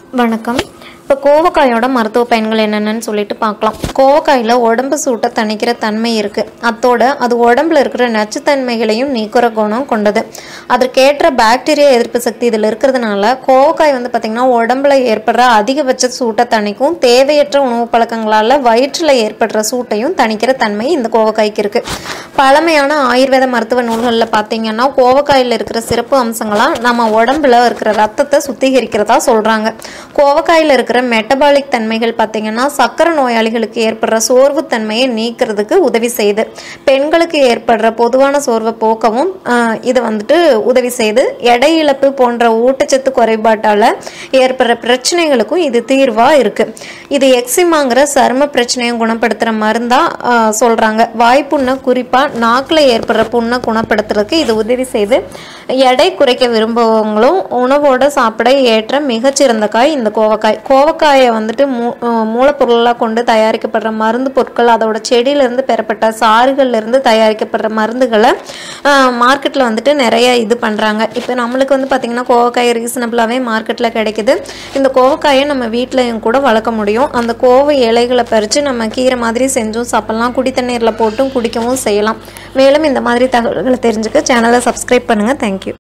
வணக்கம் இப்போ கோவக்காயோட மருத்துவ பயன்கள் என்னென்னு சொல்லிட்டு பார்க்கலாம் கோவக்காயில் உடம்பு சூட்டை தணிக்கிற தன்மை இருக்குது அத்தோட அது உடம்புல இருக்கிற நச்சுத்தன்மைகளையும் நீக்குற குணம் கொண்டது அதற்கேற்ற பாக்டீரியா எதிர்ப்பு சக்தி இதில் இருக்கிறதுனால கோவக்காய் வந்து பார்த்திங்கன்னா உடம்புல ஏற்படுற அதிகபட்ச சூட்டை தணிக்கும் தேவையற்ற உணவு பழக்கங்களால் வயிற்றில் ஏற்படுற சூட்டையும் தணிக்கிற தன்மை இந்த கோவக்காய்க்கு இருக்குது பழமையான ஆயுர்வேத மருத்துவ நூல்களில் பார்த்தீங்கன்னா கோவக்காயில் இருக்கிற சிறப்பு அம்சங்களாக நம்ம உடம்புல இருக்கிற ரத்தத்தை சுத்திகரிக்கிறதா சொல்கிறாங்க கோவக்காயில் இருக்கிற மெட்டபாலிக் தன்மைகள் பார்த்தீங்கன்னா சக்கரை நோயாளிகளுக்கு ஏற்படுற சோர்வு தன்மையை நீக்கிறதுக்கு உதவி செய்யுது பெண்களுக்கு ஏற்படுற பொதுவான சோர்வை போக்கவும் ஆஹ், இது வந்துட்டு உதவி செய்து எடை இழப்பு போன்ற ஊட்டச்சத்து குறைபாட்டால் ஏற்படுற பிரச்சனைகளுக்கும் இது தீர்வாக இருக்குது இது எக்ஸிமாங்கிற சரும பிரச்சனையை குணப்படுத்துகிற மருந்தாக சொல்கிறாங்க வாய்ப்புண்ணை குறிப்பாக நாக்கில் ஏற்படுற புண்ணை குணப்படுத்துறதுக்கு இது உதவி செய்து எடை குறைக்க விரும்புபவங்களும் உணவோட சாப்பிட ஏற்ற மிகச்சிறந்த காய் இந்த கோவக்காய் கோவக்காயை வந்துட்டு மூ அஹ் மூலப்பொருளாக கொண்டு தயாரிக்கப்படுற மருந்து பொருட்கள் அதோட செடியிலேருந்து பெறப்பட்ட சாறுகள்லேருந்து தயாரிக்கப்படுற மருந்துகளை மார்க்கெட்டில் வந்துட்டு நிறைய இது பண்ணுறாங்க இப்போ நம்மளுக்கு வந்து பார்த்திங்கன்னா கோவக்காய் ரீசனபிளாகவே மார்க்கெட்டில் கிடைக்குது இந்த கோவக்காயை நம்ம வீட்லையும் கூட வளர்க்க முடியும் அந்த கோவை இலைகளை பறித்து நம்ம கீரை மாதிரி செஞ்சும் சாப்பிட்லாம் குடி தண்ணீரில் போட்டும் குடிக்கவும் செய்யலாம் மேலும் இந்த மாதிரி தகவல்களை தெரிஞ்சுக்க சேனலை சப்ஸ்கிரைப் பண்ணுங்கள் தேங்க்யூ